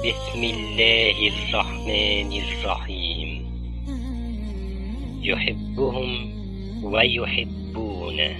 بسم الله الرحمن الرحيم يحبهم ويحبونه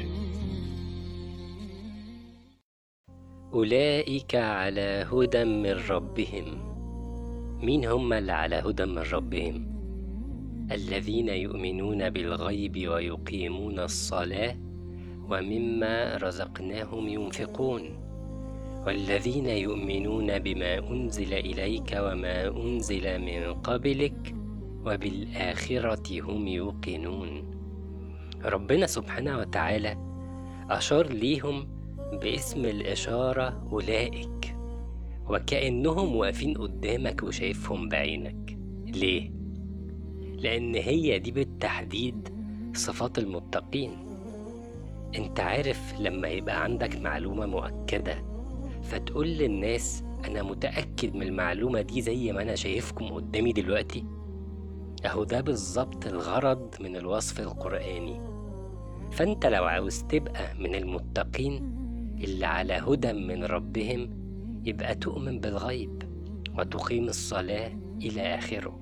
أولئك على هدى من ربهم مين هم اللي على هدى من ربهم الذين يؤمنون بالغيب ويقيمون الصلاة ومما رزقناهم ينفقون والذين يؤمنون بما أنزل إليك وما أنزل من قبلك وبالآخرة هم يوقنون ربنا سبحانه وتعالى أشار ليهم باسم الإشارة أولئك وكأنهم واقفين قدامك وشايفهم بعينك ليه؟ لأن هي دي بالتحديد صفات المتقين انت عارف لما يبقى عندك معلومة مؤكدة فتقول للناس أنا متأكد من المعلومة دي زي ما أنا شايفكم قدامي دلوقتي أهو ده بالظبط الغرض من الوصف القرآني فأنت لو عاوز تبقى من المتقين اللي على هدى من ربهم يبقى تؤمن بالغيب وتقيم الصلاة إلى آخره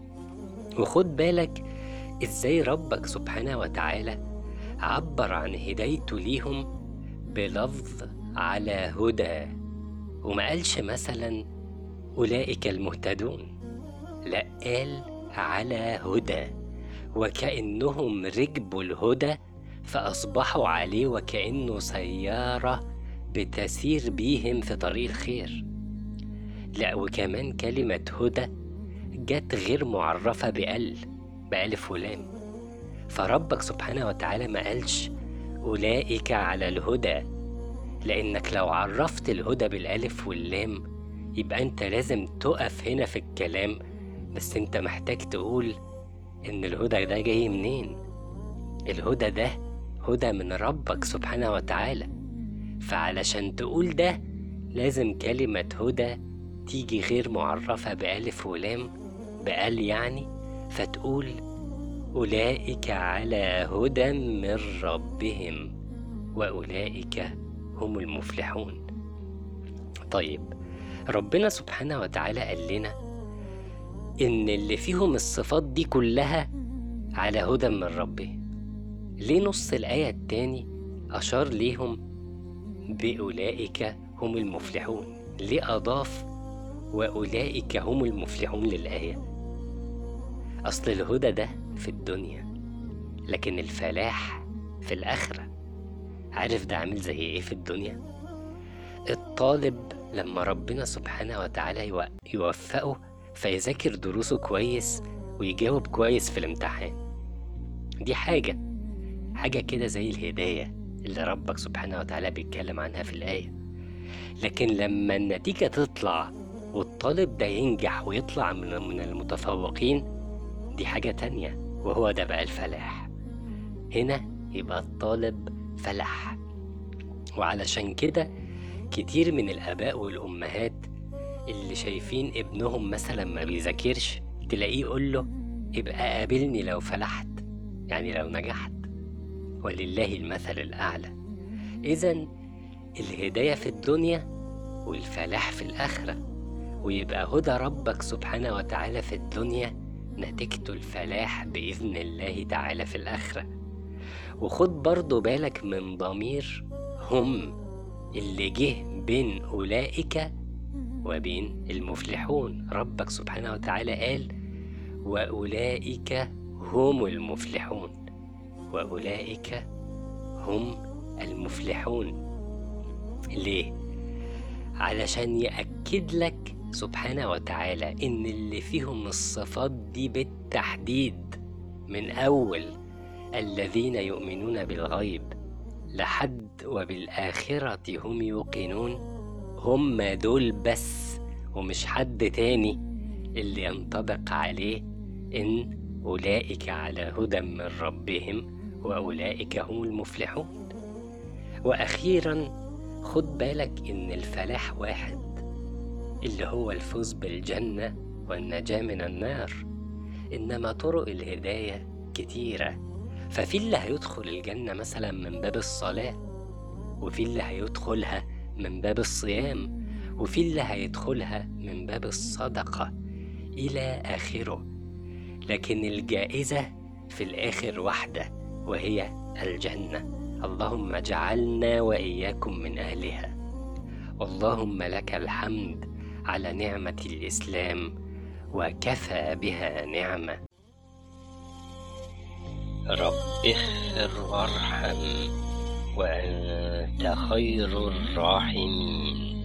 وخد بالك إزاي ربك سبحانه وتعالى عبر عن هدايته ليهم بلفظ على هدى وما قالش مثلا أولئك المهتدون لا قال على هدى وكأنهم ركبوا الهدى فأصبحوا عليه وكأنه سيارة بتسير بيهم في طريق الخير لا وكمان كلمة هدى جت غير معرفة بأل بألف ولام فربك سبحانه وتعالى ما قالش أولئك على الهدى لأنك لو عرفت الهدى بالألف واللام يبقى أنت لازم تقف هنا في الكلام بس أنت محتاج تقول إن الهدى ده جاي منين الهدى ده هدى من ربك سبحانه وتعالى فعلشان تقول ده لازم كلمة هدى تيجي غير معرفة بألف ولام بأل يعني فتقول أولئك على هدى من ربهم وأولئك هم المفلحون طيب ربنا سبحانه وتعالى قال لنا إن اللي فيهم الصفات دي كلها على هدى من ربهم ليه نص الآية التاني أشار ليهم بأولئك هم المفلحون ليه أضاف وأولئك هم المفلحون للآية أصل الهدى ده في الدنيا لكن الفلاح في الآخرة عارف ده عامل زي إيه في الدنيا؟ الطالب لما ربنا سبحانه وتعالى يوفقه فيذاكر دروسه كويس ويجاوب كويس في الامتحان دي حاجة حاجة كده زي الهداية اللي ربك سبحانه وتعالى بيتكلم عنها في الآية لكن لما النتيجة تطلع والطالب ده ينجح ويطلع من من المتفوقين دي حاجة تانية وهو ده بقى الفلاح هنا يبقى الطالب فلح وعلشان كده كتير من الآباء والأمهات اللي شايفين ابنهم مثلا ما بيذاكرش تلاقيه يقول له ابقى قابلني لو فلحت يعني لو نجحت ولله المثل الأعلى إذا الهداية في الدنيا والفلاح في الآخرة ويبقى هدى ربك سبحانه وتعالى في الدنيا نتيجته الفلاح بإذن الله تعالى في الآخرة وخد برضو بالك من ضمير هم اللي جه بين أولئك وبين المفلحون ربك سبحانه وتعالى قال وأولئك هم المفلحون وأولئك هم المفلحون ليه؟ علشان يأكد لك سبحانه وتعالى إن اللي فيهم الصفات دي بالتحديد من أول الذين يؤمنون بالغيب لحد وبالآخرة هم يوقنون هم دول بس ومش حد تاني اللي ينطبق عليه إن أولئك على هدى من ربهم وأولئك هم المفلحون وأخيرا خد بالك إن الفلاح واحد اللي هو الفوز بالجنة والنجاة من النار إنما طرق الهداية كتيرة ففي اللي هيدخل الجنة مثلا من باب الصلاة وفي اللي هيدخلها من باب الصيام وفي اللي هيدخلها من باب الصدقة إلى آخره لكن الجائزة في الآخر واحدة وهي الجنة اللهم اجعلنا وإياكم من أهلها اللهم لك الحمد على نعمة الإسلام وكفى بها نعمة رب اغفر وارحم وأنت خير الراحمين